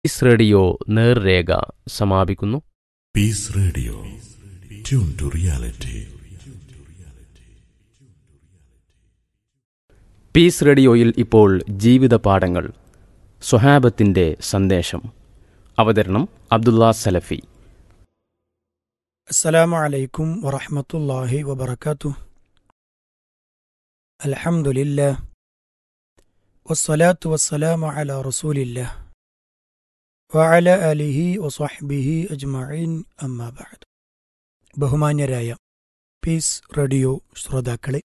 Piece radio നേർരേഖ സമാപിക്കുന്നു peace radio tune to reality peace റേഡിയോയിൽ ഇപ്പോൾ ജീവിത പാഠങ്ങൾ സ്വഹാബത്തിന്റെ സന്ദേശം അവതരണം അബ്ദുള്ള സലഫി السلام عليكم ورحمة الله وبركاته الحمد لله والصلاة والسلام على رسول الله وعلى آله وصحبه أجمعين أما بعد ബഹുമാന്യരായ പീസ് റേഡിയോ ശ്രോതാക്കളെ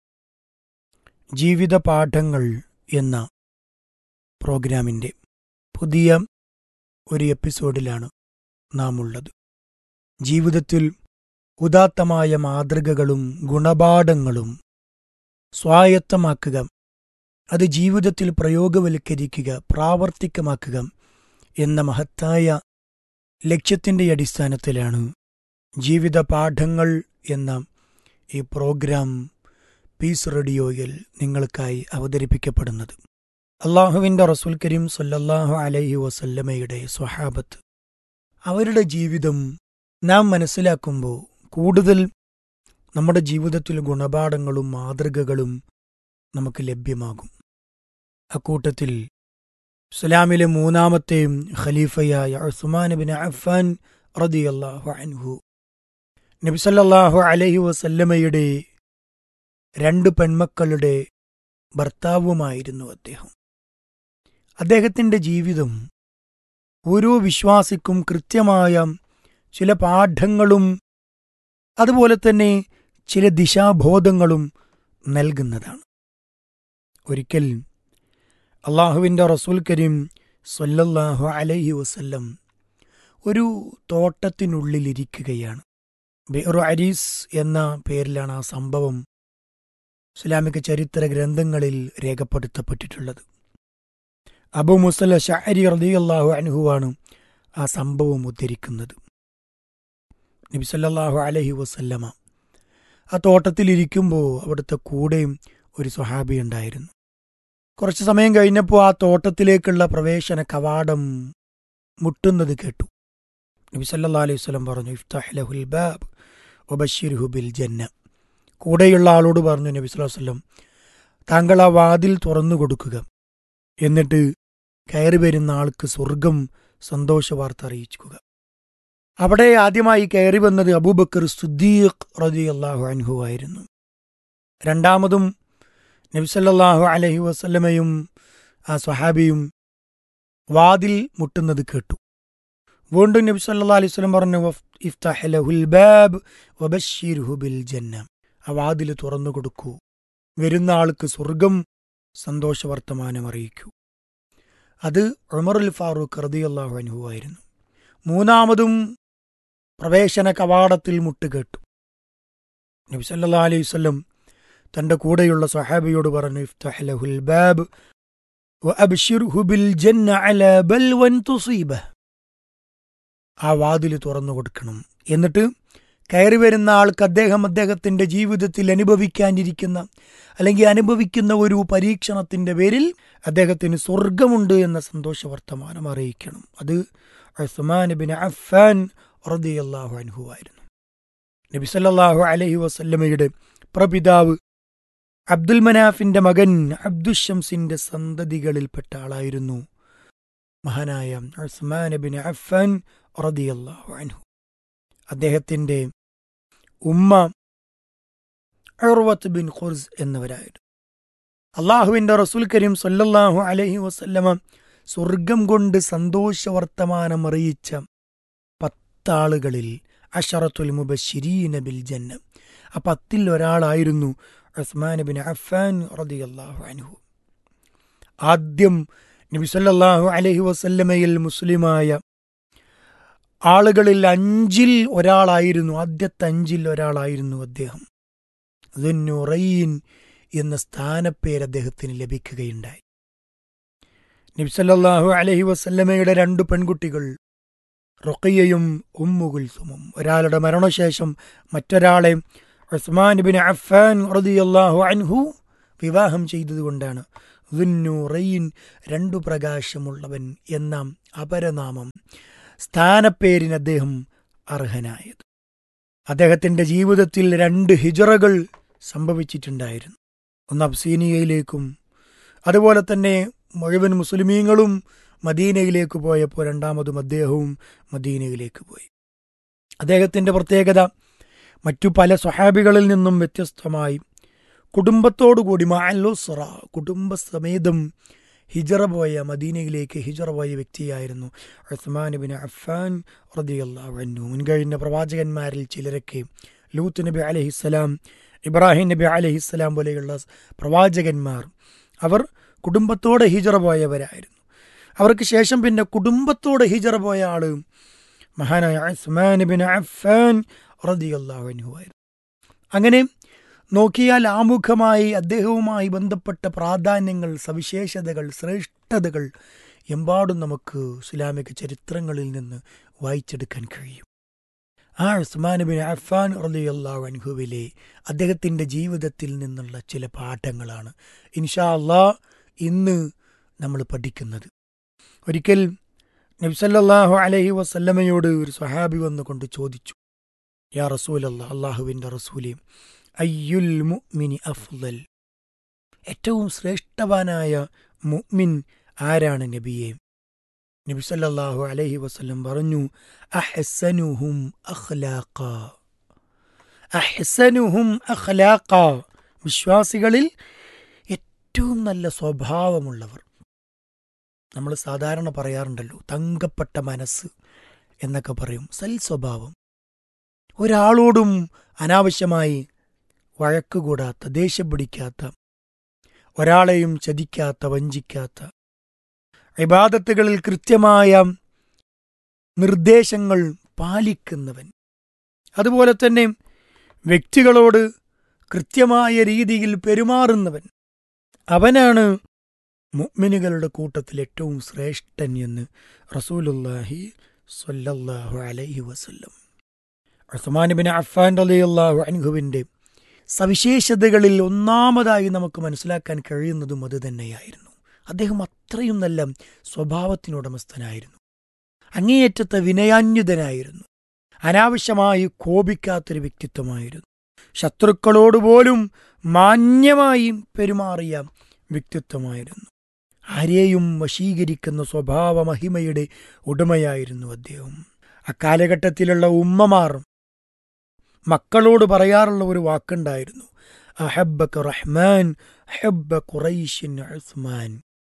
ജീവിത പാഠങ്ങൾ എന്ന പ്രോഗ്രാമിൻ്റെ പുതിയ ഒരു എപ്പിസോഡിലാണ് നാം ഉള്ളത് ജീവിതത്തിൽ ഉദാത്തമായ മാതൃകകളും ഗുണപാഠങ്ങളും സ്വായത്തമാക്കുക അത് ജീവിതത്തിൽ പ്രയോഗവൽക്കരിക്കുക പ്രാവർത്തികമാക്കുക എന്ന മഹത്തായ ലക്ഷ്യത്തിൻ്റെ അടിസ്ഥാനത്തിലാണ് ജീവിത പാഠങ്ങൾ എന്ന ഈ പ്രോഗ്രാം പീസ് റേഡിയോയിൽ നിങ്ങൾക്കായി അവതരിപ്പിക്കപ്പെടുന്നത് അള്ളാഹുവിൻ്റെ റസൂൽ കരീം സല്ലല്ലാഹു അലൈഹി വസല്ലമയുടെ സ്വഹാബത്ത് അവരുടെ ജീവിതം നാം മനസ്സിലാക്കുമ്പോൾ കൂടുതൽ നമ്മുടെ ജീവിതത്തിൽ ഗുണപാഠങ്ങളും മാതൃകകളും നമുക്ക് ലഭ്യമാകും അക്കൂട്ടത്തിൽ ഇസ്ലാമിലെ മൂന്നാമത്തെ ഖലീഫയായ ഉസ്മാൻ ബിൻ അഫ്ഫാൻ റളിയല്ലാഹു അൻഹു നബിസല്ലാഹു അലൈഹി വസല്ലമയുടെ രണ്ട് പെൺമക്കളുടെ ഭർത്താവുമായിരുന്നു അദ്ദേഹം അദ്ദേഹത്തിൻ്റെ ജീവിതം ഓരോ വിശ്വാസിക്കും കൃത്യമായ ചില പാഠങ്ങളും അതുപോലെ തന്നെ ചില ദിശാബോധങ്ങളും നൽകുന്നതാണ് ഒരിക്കൽ അള്ളാഹുവിൻ്റെ റസൂൽ കരീം സല്ലല്ലാഹു അലൈഹി വസല്ലം ഒരു തോട്ടത്തിനുള്ളിലിരിക്കുകയാണ് ബെറു അരീസ് എന്ന പേരിലാണ് ആ സംഭവം ഇസ്ലാമിക ചരിത്ര ഗ്രന്ഥങ്ങളിൽ രേഖപ്പെടുത്തപ്പെട്ടിട്ടുള്ളത് അബു മുസല്ല ഷാരി റളിയല്ലാഹു അൻഹുവാണ് ആ സംഭവം ഉദ്ധരിക്കുന്നത് നബി സല്ലല്ലാഹു അലൈഹി വസല്ലമ ആ തോട്ടത്തിലിരിക്കുമ്പോൾ അവിടുത്തെ കൂടെയും ഒരു സ്വഹാബി ഉണ്ടായിരുന്നു കുറച്ച് സമയം കഴിഞ്ഞപ്പോൾ ആ തോട്ടത്തിലേക്കുള്ള പ്രവേശന കവാടം മുട്ടുന്നത് കേട്ടു നബി സല്ലല്ലാഹു അലൈഹി വസല്ലം പറഞ്ഞു ഇഫ്താഹ് ലഹുൽ ബാബ് വബശ്ശിർഹു ബിൽ ജന്ന കൂടെയുള്ള ആളോട് പറഞ്ഞു നബി സല്ലല്ലാഹു അലൈഹി വസല്ലം താങ്കൾ ആ വാതിൽ തുറന്നു കൊടുക്കുക എന്നിട്ട് കയറി വരുന്ന ആൾക്ക് സ്വർഗം സന്തോഷ വാർത്ത അറിയിക്കുക അവിടെ ആദ്യമായി കയറി വന്നത് അബൂബക്കർ സുദ്ദീഖ് റളിയല്ലാഹു അൻഹു ആയിരുന്നു രണ്ടാമതും നബിസല്ലാഹു അലഹി വസല്ലമയും ആ സ്വഹാബിയും വാതിൽ മുട്ടുന്നത് കേട്ടു വീണ്ടും നബി സല്ലാ അലൈഹി സ്വലം പറഞ്ഞു ഇഫ്താഹ് ലഹുൽ ബാബ് വബശ്ശിർഹു ബിൽ ജന്ന ആ വാതിൽ തുറന്നു കൊടുക്കൂ വരുന്ന ആൾക്ക് സ്വർഗം സന്തോഷവർത്തമാനം അറിയിക്കൂ അത് ഉമറുൽ ഫാറൂഖ് റദിയല്ലാഹു അൻഹു ആയിരുന്നു മൂന്നാമതും പ്രവേശന കവാടത്തിൽ മുട്ടുകേട്ടു നബി സല്ലാ അലൈഹി വസല്ലം തന്റെ കൂടെയുള്ള സഹാബിയോട് പറഞ്ഞു ഇഫ്തഹ് ലഹുൽ ബാബ് വഅബ്ശിർഹു ബിൽ ജന്ന അലാ ബൽവൻ തുസീബഹ് ആ വാതിൽ തുറന്നു കൊടുക്കണം എന്നിട്ട് കയറി വരുന്ന ആൾക്ക് അദ്ദേഹം അദ്ദേഹത്തിന്റെ ജീവിതത്തിൽ അനുഭവിക്കാനിരിക്കുന്ന അല്ലെങ്കിൽ അനുഭവിക്കുന്ന ഒരു പരീക്ഷണത്തിന്റെ പേരിൽ അദ്ദേഹത്തിന് സ്വർഗമുണ്ട് എന്ന സന്തോഷ വർത്തമാനം അറിയിക്കണം അത് ഉസ്മാൻ ബിൻ അഫ്ഫാൻ റളിയല്ലാഹു അൻഹു ആയിരുന്നു നബി സല്ലല്ലാഹു അലൈഹി വസല്ലമയുടെ പ്രപിതാവ് അബ്ദുൽ മനാഫിന്റെ മകൻ അബ്ദുഷംസിന്റെ സന്തതികളിൽപ്പെട്ട ആളായിരുന്നു മഹാനായ ഉസ്മാൻ ബിൻ അഫ്ഫാൻ റളിയല്ലാഹു അൻഹു അദ്ദേഹത്തിന്റെ ഉമ്മ ഉർവത്ത് ബിൻ ഖുർസ് എന്നിവരായിരുന്നു അള്ളാഹുവിന്റെ റസൂൽ കരീം സല്ലല്ലാഹു അലൈഹി വസല്ലമ സ്വർഗം കൊണ്ട് സന്തോഷവർത്തമാനം അറിയിച്ച പത്താളുകളിൽ അഷറത്തുൽ മുബശ്ശിരീന ബിൽ ജന്ന ആ പത്തിൽ ഒരാളായിരുന്നു ഉസ്മാൻ ബിൻ അഫ്ഫാൻ റളിയല്ലാഹു അൻഹു ആദ്യം നബി സല്ലല്ലാഹു അലൈഹി വസല്ലമയിൽ മുസ്ലിമായ ആളുകളിൽ അഞ്ചിൽ ഒരാളായിരുന്നു ആദ്യത്തെ അഞ്ചിൽ ഒരാളായിരുന്നു അദ്ദേഹം ദുന്നുറൈൻ എന്ന സ്ഥാനപ്പേര് അദ്ദേഹത്തിന് ലഭിക്കുകയുണ്ടായി നബ്സല്ലാഹു അലഹി വസല്ലമയുടെ രണ്ടു പെൺകുട്ടികൾ റുഖയ്യയും ഉമ്മുകുൽസുമും ഒരാളുടെ മരണശേഷം മറ്റൊരാളെ ഉസ്മാൻ ബിൻ അഫ്ഫാൻ റളിയല്ലാഹു അൻഹു വിവാഹം ചെയ്തതുകൊണ്ടാണ് ദുന്നൂറൈൻ രണ്ടു പ്രകാശമുള്ളവൻ എന്ന അപരനാമം സ്ഥാനപ്പേരിന് അദ്ദേഹം അർഹനായത് അദ്ദേഹത്തിന്റെ ജീവിതത്തിൽ രണ്ട് ഹിജറകൾ സംഭവിച്ചിട്ടുണ്ടായിരുന്നു ഒന്ന് അബ്സീനിയയിലേക്കും അതുപോലെ തന്നെ മുഴുവൻ മുസ്ലിമീങ്ങളും മദീനയിലേക്ക് പോയപ്പോൾ രണ്ടാമതും അദ്ദേഹവും മദീനയിലേക്ക് പോയി അദ്ദേഹത്തിന്റെ പ്രത്യേകത മറ്റു പല സ്വഹാബികളിൽ നിന്നും വ്യത്യസ്തമായി കുടുംബത്തോടുകൂടി മാലുസ്റ കുടുംബസമേതം ഹിജറ പോയ മദീനയിലേക്ക് ഹിജറ പോയ വ്യക്തിയായിരുന്നു ഉസ്മാൻ ബിൻ അഫാൻ റദിയല്ലാഹു അൻഹു മുൻകഴിഞ്ഞ പ്രവാചകന്മാരിൽ ചിലരൊക്കെ ലൂത്ത് നബി അലഹിസ്സലാം ഇബ്രാഹിം നബി അലഹിസ്സലാം പോലെയുള്ള പ്രവാചകന്മാർ അവർ കുടുംബത്തോടെ ഹിജറ പോയവരായിരുന്നു അവർക്ക് ശേഷം പിന്നെ കുടുംബത്തോടെ ഹിജറ പോയ ആള് മഹാനായ ഉസ്മാൻ ബിൻ അഫാൻ റദിയല്ലാഹു അൻഹു ആയിരുന്നു അങ്ങനെ നോക്കിയാൽ ആമുഖമായി അദ്ദേഹവുമായി ബന്ധപ്പെട്ട പ്രാധാന്യങ്ങൾ സവിശേഷതകൾ ശ്രേഷ്ഠതകൾ എമ്പാടും നമുക്ക് ഇസ്ലാമിക ചരിത്രങ്ങളിൽ നിന്ന് വായിച്ചെടുക്കാൻ കഴിയും ആ ഉസ്മാൻ ബിൻ അഫാൻ റലിയല്ലാഹു അൻഹുവിലെ അദ്ദേഹത്തിൻ്റെ ജീവിതത്തിൽ നിന്നുള്ള ചില പാഠങ്ങളാണ് ഇൻഷാ അള്ളാ ഇന്ന് നമ്മൾ പഠിക്കുന്നത് ഒരിക്കൽ നബ്സല്ലാഹു അലഹി വസല്ലമയോട് ഒരു സ്വഹാബി വന്നുകൊണ്ട് ചോദിച്ചു യാ റസൂലല്ല അള്ളാഹുവിൻ്റെ റസൂലേ അയ്യുൽ മുഅ്മിനി അഫ്ളൽ ഏറ്റവും ശ്രേഷ്ഠവാനായ മുഅ്മിൻ ആരാണ് നബിയെ നബി സല്ലല്ലാഹു അലൈഹി വസല്ലം പറഞ്ഞു അഹ്സനുഹും അഖ്ലാഖ അഹ്സനുഹും അഖ്ലാഖ വിശ്വാസികളിൽ ഏറ്റവും നല്ല സ്വഭാവമുള്ളവർ നമ്മൾ സാധാരണ പറയാറുണ്ടല്ലോ തങ്കപ്പെട്ട മനസ്സ് എന്നൊക്കെ പറയും സൽ സ്വഭാവം ഒരാളോടും അനാവശ്യമായി വഴക്കുകൂടാത്ത ദേഷ്യം പിടിക്കാത്ത ഒരാളെയും ചതിക്കാത്ത വഞ്ചിക്കാത്ത ഇബാദത്തുകളിൽ കൃത്യമായ നിർദ്ദേശങ്ങൾ പാലിക്കുന്നവൻ അതുപോലെ തന്നെ വ്യക്തികളോട് കൃത്യമായ രീതിയിൽ പെരുമാറുന്നവൻ അവനാണ് മുഅ്മിനുകളുടെ കൂട്ടത്തിൽ ഏറ്റവും ശ്രേഷ്ഠൻ എന്ന് റസൂലുല്ലാഹി സ്വല്ലല്ലാഹു അലൈഹി വസല്ലം ഉസ്മാൻ ബിൻ അഫ്ഫാൻ റളിയല്ലാഹു അൻഹുവിന്റെ സവിശേഷതകളിൽ ഒന്നാമതായി നമുക്ക് മനസ്സിലാക്കാൻ കഴിയുന്നതും അത് തന്നെയായിരുന്നു അദ്ദേഹം അത്രയും നല്ല സ്വഭാവത്തിനുടമസ്ഥനായിരുന്നു അങ്ങേയറ്റത്തെ വിനയാന്യുതനായിരുന്നു അനാവശ്യമായി കോപിക്കാത്തൊരു വ്യക്തിത്വമായിരുന്നു ശത്രുക്കളോട് പോലും മാന്യമായി പെരുമാറിയ വ്യക്തിത്വമായിരുന്നു ആരെയും വശീകരിക്കുന്ന സ്വഭാവ മഹിമയുടെ ഉടമയായിരുന്നു അദ്ദേഹം അക്കാലഘട്ടത്തിലുള്ള ഉമ്മമാർ മക്കളോട് പറയാറുള്ള ഒരു വാക്കുണ്ടായിരുന്നു അഹബ്ബക്ക് റഹ്മാൻ അഹബ്ബ ഖുറൈഷിൻ ഉസ്മാൻ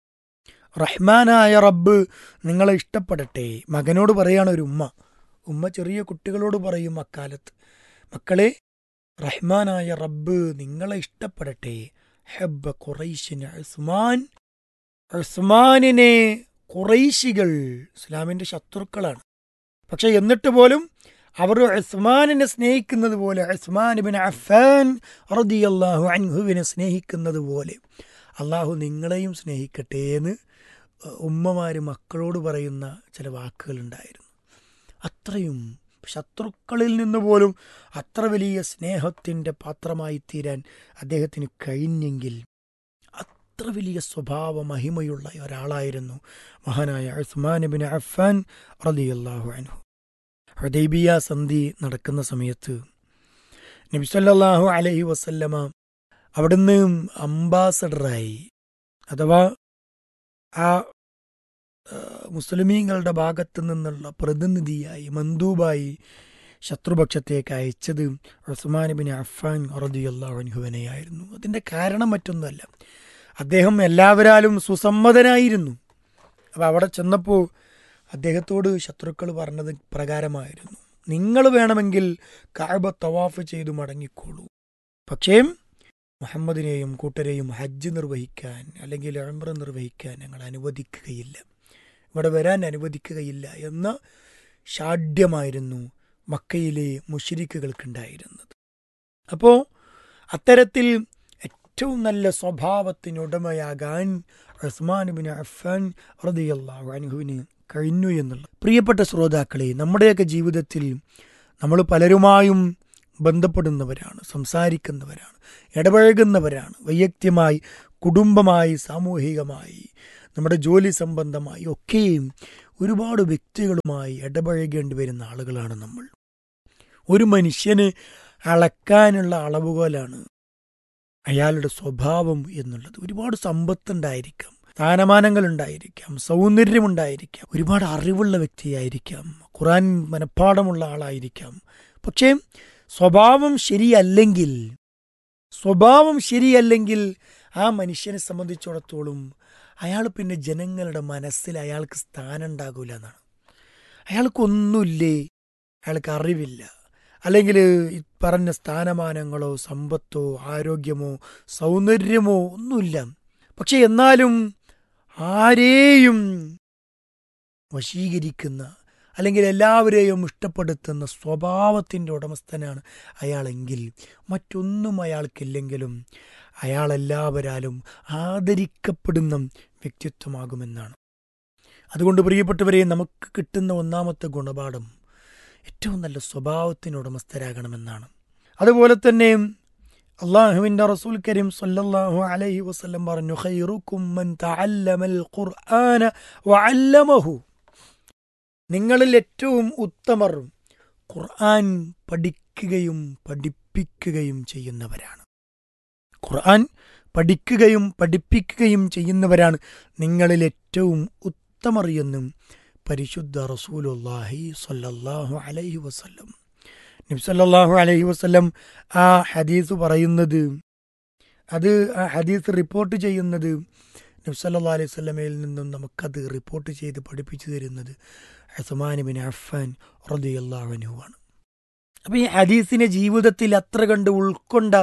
റഹ്മാനായ റബ്ബ് നിങ്ങളെ ഇഷ്ടപ്പെടട്ടെ മകനോട് പറയാണ് ഒരു ഉമ്മ ഉമ്മ ചെറിയ കുട്ടികളോട് പറയും അക്കാലത്ത് മക്കളെ റഹ്മാനായ റബ്ബ് നിങ്ങളെ ഇഷ്ടപ്പെടട്ടെ ഹബ്ബ ഖുറൈഷിൻ ഉസ്മാൻ ഉസ്മാനിനെ ഖുറൈശികൾ ഇസ്ലാമിന്റെ ശത്രുക്കളാണ് പക്ഷെ എന്നിട്ട് പോലും അവർ ഉസ്മാനിനെ സ്നേഹിക്കുന്നത് പോലെ ഉസ്മാൻ ബിൻ അഫാൻ റദിയല്ലാഹു അൻഹുവിനെ സ്നേഹിക്കുന്നത് പോലെ അള്ളാഹു നിങ്ങളെയും സ്നേഹിക്കട്ടെ എന്ന് ഉമ്മമാര് മക്കളോട് പറയുന്ന ചില വാക്കുകളുണ്ടായിരുന്നു അത്രയും ശത്രുക്കളിൽ നിന്ന് പോലും അത്ര വലിയ സ്നേഹത്തിൻ്റെ പാത്രമായി തീരാൻ അദ്ദേഹത്തിന് കഴിഞ്ഞെങ്കിൽ അത്ര വലിയ സ്വഭാവ മഹിമയുള്ള ഒരാളായിരുന്നു മഹാനായ ഉസ്മാൻ ബിൻ അഫാൻ റദിയല്ലാഹു അൻഹു ഹുദൈബിയ സന്ധി നടക്കുന്ന സമയത്ത് നബിസല്ലാഹു അലഹി വസല്ലമ അവിടുന്ന് അംബാസഡറായി അഥവാ ആ മുസ്ലിമീങ്ങളുടെ ഭാഗത്തു നിന്നുള്ള പ്രതിനിധിയായി മന്ദൂബായി ശത്രുപക്ഷത്തേക്ക് അയച്ചത് ഉസ്മാൻ ബിൻ അഫാൻ റദിയല്ലാഹുവിനെയായിരുന്നു അതിൻ്റെ കാരണം മറ്റൊന്നുമല്ല അദ്ദേഹം എല്ലാവരാലും സുസമ്മതനായിരുന്നു അപ്പോൾ അവിടെ ചെന്നപ്പോൾ അദ്ദേഹത്തോട് ശത്രുക്കൾ പറഞ്ഞത് പ്രകാരമായിരുന്നു നിങ്ങൾ വേണമെങ്കിൽ കാഴ്ബ തവാഫ് ചെയ്തു മടങ്ങിക്കോളൂ പക്ഷേ മുഹമ്മദിനെയും കൂട്ടരെയും ഹജ്ജ് നിർവഹിക്കാൻ അല്ലെങ്കിൽ അഴമ്പ്ര നിർവഹിക്കാൻ ഞങ്ങൾ അനുവദിക്കുകയില്ല ഇവിടെ വരാൻ അനുവദിക്കുകയില്ല എന്ന ഷാഢ്യമായിരുന്നു മക്കയിലെ മുഷിരിക്കുകൾക്കുണ്ടായിരുന്നത് അപ്പോൾ അത്തരത്തിൽ ഏറ്റവും നല്ല സ്വഭാവത്തിനുടമയാകാൻ ഉസ്മാൻ ബിൻ അഫാൻ റദിയല്ലാഹു അൻഹുവിന് കഴിഞ്ഞു എന്നുള്ള പ്രിയപ്പെട്ട ശ്രോതാക്കളെ നമ്മുടെയൊക്കെ ജീവിതത്തിൽ നമ്മൾ പലരുമായും ബന്ധപ്പെടുന്നവരാണ് സംസാരിക്കുന്നവരാണ് ഇടപഴകുന്നവരാണ് വൈയക്തിയമായി കുടുംബമായി സാമൂഹികമായി നമ്മുടെ ജോലി സംബന്ധമായി ഒക്കെയും ഒരുപാട് വ്യക്തികളുമായി ഇടപഴകേണ്ടി വരുന്ന ആളുകളാണ് നമ്മൾ ഒരു മനുഷ്യന് അളക്കാനുള്ള അളവുകോലാണ് അയാളുടെ സ്വഭാവം എന്നുള്ളത് ഒരുപാട് സമ്പത്തുണ്ടായിരിക്കാം സ്ഥാനമാനങ്ങൾ ഉണ്ടായിരിക്കാം സൗന്ദര്യമുണ്ടായിരിക്കാം ഒരുപാട് അറിവുള്ള വ്യക്തിയായിരിക്കാം ഖുറാൻ മനഃപ്പാടമുള്ള ആളായിരിക്കാം പക്ഷേ സ്വഭാവം ശരിയല്ലെങ്കിൽ സ്വഭാവം ശരിയല്ലെങ്കിൽ ആ മനുഷ്യനെ സംബന്ധിച്ചിടത്തോളം അയാൾ പിന്നെ ജനങ്ങളുടെ മനസ്സിൽ അയാൾക്ക് സ്ഥാനം ഉണ്ടാകൂല എന്നാണ് അയാൾക്കൊന്നുമില്ലേ അയാൾക്ക് അറിവില്ല അല്ലെങ്കിൽ ഈ പറഞ്ഞ സ്ഥാനമാനങ്ങളോ സമ്പത്തോ ആരോഗ്യമോ സൗന്ദര്യമോ ഒന്നുമില്ല പക്ഷെ എന്നാലും ആരെയും വശീകരിക്കുന്ന അല്ലെങ്കിൽ എല്ലാവരെയും ഇഷ്ടപ്പെടുത്തുന്ന സ്വഭാവത്തിൻ്റെ ഉടമസ്ഥനാണ് അയാളെങ്കിൽ മറ്റൊന്നും അയാൾക്കില്ലെങ്കിലും അയാളെല്ലാവരാലും ആദരിക്കപ്പെടുന്ന വ്യക്തിത്വമാകുമെന്നാണ് അതുകൊണ്ട് പ്രിയപ്പെട്ടവരെ നമുക്ക് കിട്ടുന്ന ഒന്നാമത്തെ ഗുണപാഠം ഏറ്റവും നല്ല സ്വഭാവത്തിന് ഉടമസ്ഥരാകണമെന്നാണ് അതുപോലെ തന്നെ അള്ളാഹുവിൻ്റെ റസൂൽ കരീം സല്ലല്ലാഹു അലൈഹി വസല്ലം പറഞ്ഞു ഖൈറുക്കും മൻ തഅല്ലമൽ ഖുർആന വഅല്ലമഹു നിങ്ങളിൽ ഏറ്റവും ഉത്തമർ ഖുർആൻ പഠിക്കുകയും പഠിപ്പിക്കുകയും ചെയ്യുന്നവരാണ് ഖുർആൻ പഠിക്കുകയും പഠിപ്പിക്കുകയും ചെയ്യുന്നവരാണ് നിങ്ങളിൽ ഏറ്റവും ഉത്തമർ എന്നും പരിശുദ്ധ റസൂലുല്ലാഹി സല്ലല്ലാഹു അലൈഹി വസല്ലം നബ്സല്ലാഹു അലൈഹി വസല്ലം ആ ഹദീസ് പറയുന്നത് അത് ആ ഹദീസ് റിപ്പോർട്ട് ചെയ്യുന്നത് നബ്സല്ലാ അലൈഹി സ്വലമയിൽ നിന്നും നമുക്കത് റിപ്പോർട്ട് ചെയ്ത് പഠിപ്പിച്ചു തരുന്നത് ഹസമാനിബിൻ അഫാൻ റദിയല്ലാഹുനുവാണ് അപ്പം ഈ ഹദീസിനെ ജീവിതത്തിൽ അത്ര കണ്ട് ഉൾക്കൊണ്ട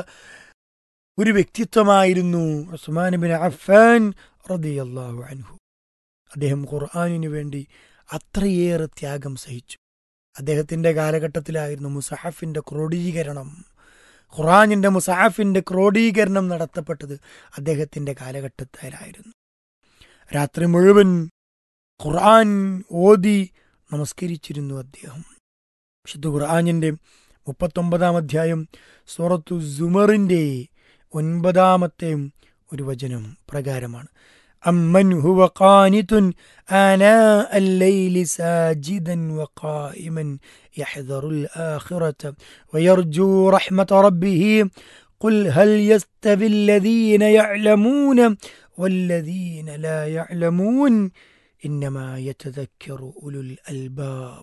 ഒരു വ്യക്തിത്വമായിരുന്നു ഉസ്മാനിബിൻ അഫാൻ റദിയല്ലാഹു അൻഹു അദ്ദേഹം ഖുർആാനിനു വേണ്ടി അത്രയേറെ ത്യാഗം സഹിച്ചു അദ്ദേഹത്തിന്റെ കാലഘട്ടത്തിലായിരുന്നു മുസഹഫിന്റെ ക്രോഡീകരണം ഖുറാനിന്റെ മുസഹഫിന്റെ ക്രോഡീകരണം നടത്തപ്പെട്ടത് അദ്ദേഹത്തിന്റെ കാലഘട്ടത്തിലായിരുന്നു രാത്രി മുഴുവൻ ഖുർആൻ ഓതി നമസ്കരിച്ചിരുന്നു അദ്ദേഹം വിശുദ്ധ ഖുർആാനിന്റെ മുപ്പത്തൊമ്പതാം അധ്യായം സൂറത്തു സുമറിന്റെ ഒൻപതാമത്തെ ഒരു വചനം പ്രകാരമാണ് أمن هو قانت آناء الليل ساجدا وقائما يحذر الآخرة ويرجو رحمة ربه قل هل يستوي الذين يعلمون والذين لا يعلمون إنما يتذكر أولو الألباب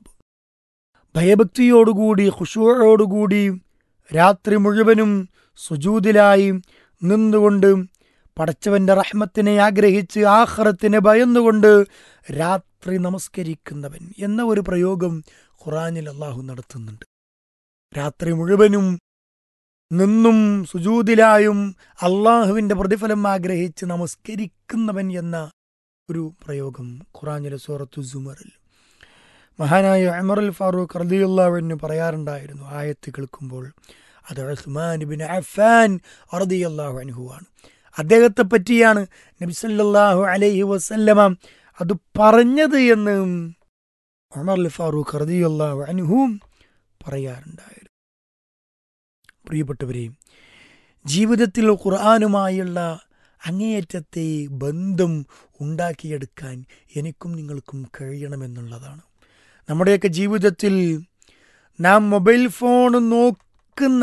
ഭയഭക്തിയോടുകൂടി ഖുഷൂഴോടുകൂടി രാത്രി മുഴുവനും സുജൂതിലായി നിന്നുകൊണ്ട് പടച്ചവന്റെ റഹ്മത്തിനെ ആഗ്രഹിച്ച് ആഹ്റത്തിനെ ഭയന്നുകൊണ്ട് രാത്രി നമസ്കരിക്കുന്നവൻ എന്ന ഒരു പ്രയോഗം ഖുറാനിൽ അള്ളാഹു നടത്തുന്നുണ്ട് രാത്രി മുഴുവനും നിന്നും സുജൂതിലായും അള്ളാഹുവിന്റെ പ്രതിഫലം ആഗ്രഹിച്ച് നമസ്കരിക്കുന്നവൻ എന്ന ഒരു പ്രയോഗം ഖുറാനിലെ സൂറത്തു സുമറിൽ മഹാനായ അമറുൽ ഫാറൂഖ് റദിയുള്ളവന് പറയാറുണ്ടായിരുന്നു ആയത്ത് കേൾക്കുമ്പോൾ അത് ഉസ്മാൻ ബിൻ അഫാൻ റദിയല്ലാഹു അൻഹുവാണ് അദ്ദേഹത്തെ പറ്റിയാണ് നബിസല്ലാഹു അലൈഹി വസല്ലമ അത് പറഞ്ഞത് എന്ന് ഉമർ ഫാറൂഖ് റദിയല്ലാഹു അൻഹും പറയാറുണ്ടായിരുന്നു പ്രിയപ്പെട്ടവരെ ജീവിതത്തിൽ ഖുർആാനുമായുള്ള അങ്ങേയറ്റത്തെ ബന്ധം ഉണ്ടാക്കിയെടുക്കാൻ എനിക്കും നിങ്ങൾക്കും കഴിയണമെന്നുള്ളതാണ് നമ്മുടെയൊക്കെ ജീവിതത്തിൽ നാം മൊബൈൽ ഫോൺ നോക്കുന്ന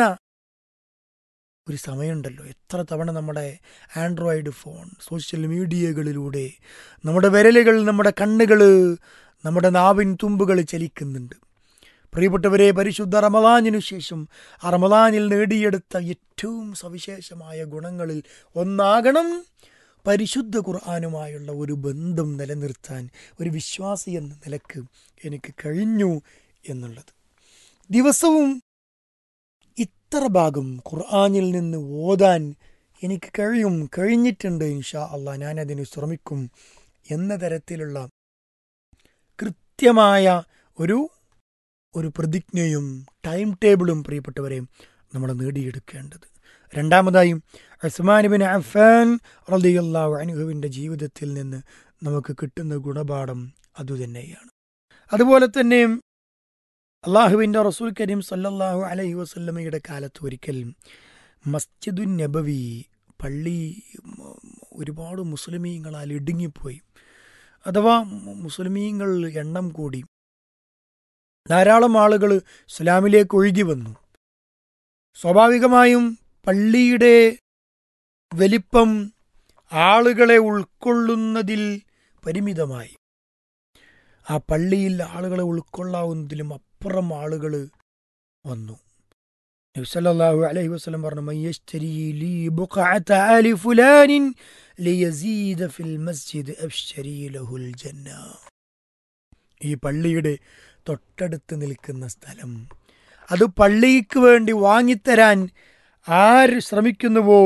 ഒരു സമയമുണ്ടല്ലോ എത്ര തവണ നമ്മുടെ ആൻഡ്രോയിഡ് ഫോൺ സോഷ്യൽ മീഡിയകളിലൂടെ നമ്മുടെ വിരലുകൾ നമ്മുടെ കണ്ണുകൾ നമ്മുടെ നാവിൻ തുമ്പുകൾ ചലിക്കുന്നുണ്ട് പ്രിയപ്പെട്ടവരെ പരിശുദ്ധ റമദാനിനു ശേഷം ആ റമദാനിൽ നേടിയെടുത്ത ഏറ്റവും സവിശേഷമായ ഗുണങ്ങളിൽ ഒന്നാകണം പരിശുദ്ധ ഖുർആാനുമായുള്ള ഒരു ബന്ധം നിലനിർത്താൻ ഒരു വിശ്വാസി എന്ന നിലക്ക് എനിക്ക് കഴിഞ്ഞു എന്നുള്ളത് ദിവസവും ഇത്ര ഭാഗം ഖുർആാനിൽ നിന്ന് ഓതാൻ എനിക്ക് കഴിയും കഴിഞ്ഞിട്ടുണ്ട് ഇൻഷാ അള്ളാ ഞാനതിന് ശ്രമിക്കും എന്ന തരത്തിലുള്ള കൃത്യമായ ഒരു ഒരു പ്രതിജ്ഞയും ടൈം ടേബിളും പ്രിയപ്പെട്ടവരെ നമ്മൾ നേടിയെടുക്കേണ്ടത് രണ്ടാമതായും അസ്മാനിബിൻ അഫാൻ റലിയല്ലാഹു അനുഹുവിൻ്റെ ജീവിതത്തിൽ നിന്ന് നമുക്ക് കിട്ടുന്ന ഗുണപാഠം അതുതന്നെയാണ് അതുപോലെ തന്നെ അള്ളാഹുവിൻ്റെ റസൂൽ കരീം സല്ലല്ലാഹു അലൈഹി വസല്ലമയുടെ കാലത്ത് ഒരിക്കൽ മസ്ജിദുൻ നബവി പള്ളി ഒരുപാട് മുസ്ലിമീങ്ങളാൽ ഇടുങ്ങിപ്പോയി അഥവാ മു- മുസ്ലിമീങ്ങൾ എണ്ണം കൂടി ധാരാളം ആളുകൾ ഇസ്ലാമിലേക്ക് ഒഴുകി വന്നു സ്വാഭാവികമായും പള്ളിയുടെ വലിപ്പം ആളുകളെ ഉൾക്കൊള്ളുന്നതിൽ പരിമിതമായി ആ പള്ളിയിൽ ആളുകളെ ഉൾക്കൊള്ളാവുന്നതിലും അപ്പുറം ആളുകൾ വന്നു നബി സല്ലല്ലാഹു അലൈഹി വസല്ലം പറഞ്ഞു "മൻ യശ്തരി ലീ ബുഖഅത ആലി ഫുലാനിൻ ലിയസീദ ഫിൽ മസ്ജിദ് അബ്ശരി ലഹുൽ ജന്ന ഈ പള്ളിയുടെ തൊട്ടടുത്ത് നിൽക്കുന്ന സ്ഥലം അത് പള്ളിക്ക് വേണ്ടി വാങ്ങിത്തരാൻ ആര് ശ്രമിക്കുന്നുവോ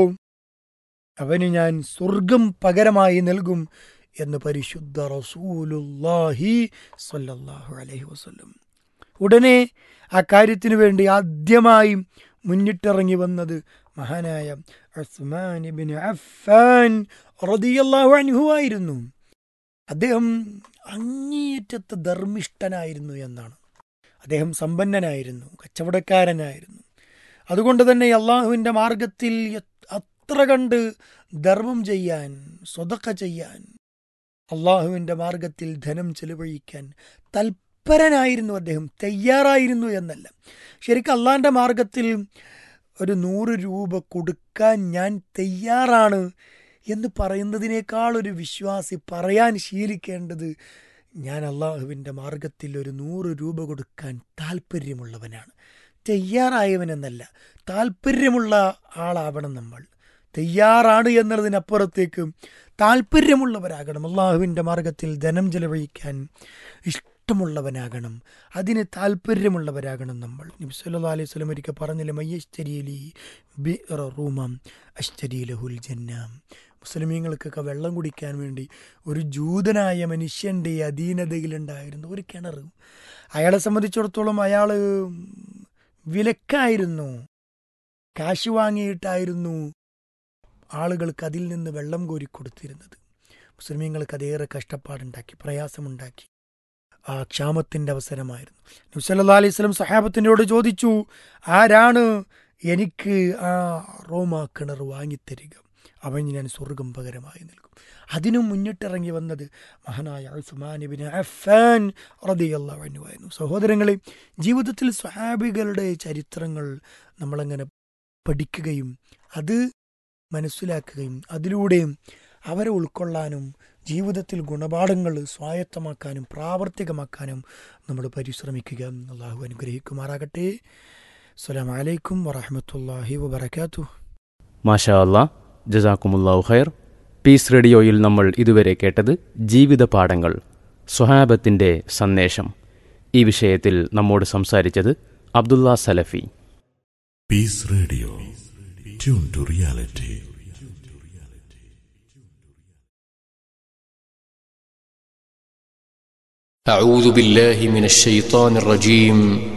അവന് ഞാൻ സ്വർഗം പകരമായി നൽകും എന്ന് പരിശുദ്ധ റസൂലുല്ലാഹി സ്വല്ലല്ലാഹു അലൈഹി വസല്ലം ഉടനെ ആ കാര്യത്തിനു വേണ്ടി ആദ്യമായി മുന്നിട്ടിറങ്ങി വന്നത് മഹാനായ ഉസ്മാൻ ഇബ്നു അഫ്ഫാൻ റളിയല്ലാഹു അൻഹു ആയിരുന്നു അദ്ദേഹം അങ്ങേയറ്റത്തെ ധർമ്മിഷ്ഠനായിരുന്നു എന്നാണ് അദ്ദേഹം സമ്പന്നനായിരുന്നു കച്ചവടക്കാരനായിരുന്നു അതുകൊണ്ട് തന്നെ അള്ളാഹുവിൻ്റെ മാർഗത്തിൽ എ- അത്ര കണ്ട് ധർമ്മം ചെയ്യാൻ സ്വതക്ക ചെയ്യാൻ അള്ളാഹുവിൻ്റെ മാർഗത്തിൽ ധനം ചെലവഴിക്കാൻ തൽപരനായിരുന്നു അദ്ദേഹം തയ്യാറായിരുന്നു എന്നല്ല ശരിക്കും അള്ളാഹിൻ്റെ മാർഗത്തിൽ ഒരു നൂറ് രൂപ കൊടുക്കാൻ ഞാൻ തയ്യാറാണ് എന്ന് പറയുന്നതിനേക്കാൾ ഒരു വിശ്വാസി പറയാൻ ശീലിക്കേണ്ടത് ഞാൻ അള്ളാഹുവിൻ്റെ മാർഗത്തിൽ ഒരു നൂറ് രൂപ കൊടുക്കാൻ താല്പര്യമുള്ളവനാണ് തയ്യാറായവനെന്നല്ല താല്പര്യമുള്ള ആളാവണം നമ്മൾ തയ്യാറാണ് എന്നതിനപ്പുറത്തേക്ക് താല്പര്യമുള്ളവരാകണം അള്ളാഹുവിൻ്റെ മാർഗത്തിൽ ധനം ചെലവഴിക്കാൻ ഇഷ്ടമുള്ളവനാകണം അതിന് താല്പര്യമുള്ളവരാകണം നമ്മൾ നബി സല്ലല്ലാഹു അലൈഹി വസല്ലം ഒരിക്കൽ പറഞ്ഞില്ലേ മയ്യശ്ചരിയലി ബിഅറ റൂമം അശ്ചരി ലഹുൽ ജന്ന മുസ്ലിമീങ്ങൾക്കൊക്കെ വെള്ളം കുടിക്കാൻ വേണ്ടി ഒരു ജൂതനായ മനുഷ്യൻ്റെ അധീനതയിലുണ്ടായിരുന്ന ഒരു കിണർ അയാളെ സംബന്ധിച്ചിടത്തോളം അയാൾ വിലക്കായിരുന്നു കാശ് വാങ്ങിയിട്ടായിരുന്നു ആളുകൾക്ക് അതിൽ നിന്ന് വെള്ളം കോരി കൊടുത്തിരുന്നത് മുസ്ലിമീങ്ങൾക്ക് അതേറെ കഷ്ടപ്പാടുണ്ടാക്കി പ്രയാസമുണ്ടാക്കി ആ ക്ഷാമത്തിൻ്റെ അവസരമായിരുന്നു നബ്സല്ലാ അലൈഹി സ്വലം സഹാബത്തിനോട് ചോദിച്ചു ആരാണ് എനിക്ക് ആ റോമാ കിണർ വാങ്ങിത്തരിക അവൻ ഞാൻ സ്വർഗം പകരമായി നൽകും അതിനും മുന്നിട്ടിറങ്ങി വന്നത് മഹാനായ ഉസ്മാനിബിൻ അഫാൻ റളിയല്ലാഹു അൻഹു ആയിരുന്നു സഹോദരങ്ങളെ ജീവിതത്തിൽ സ്വഹാബികളുടെ ചരിത്രങ്ങൾ നമ്മളങ്ങനെ പഠിക്കുകയും അത് മനസ്സിലാക്കുകയും അതിലൂടെയും അവരെ ഉൾക്കൊള്ളാനും ജീവിതത്തിൽ ഗുണപാഠങ്ങൾ സ്വായത്തമാക്കാനും പ്രാവർത്തികമാക്കാനും നമ്മൾ പരിശ്രമിക്കുക അള്ളാഹു അനുഗ്രഹിക്കുമാറാകട്ടെ അസ്സലാമു അലൈക്കും വറഹമത്തല്ലാഹി വബർക്കാത്തു മാഷാ അല്ലാ ജസാക്കുമുല്ലാഹു ഖൈർ പീസ് റേഡിയോയിൽ നമ്മൾ ഇതുവരെ കേട്ടത് ജീവിത പാഠങ്ങൾ സ്വഹാബത്തിൻ്റെ സന്ദേശം ഈ വിഷയത്തിൽ നമ്മോട് സംസാരിച്ചത് അബ്ദുള്ള സലഫി Peace Radio. Tune to reality. أعوذ بالله من الشيطان الرجيم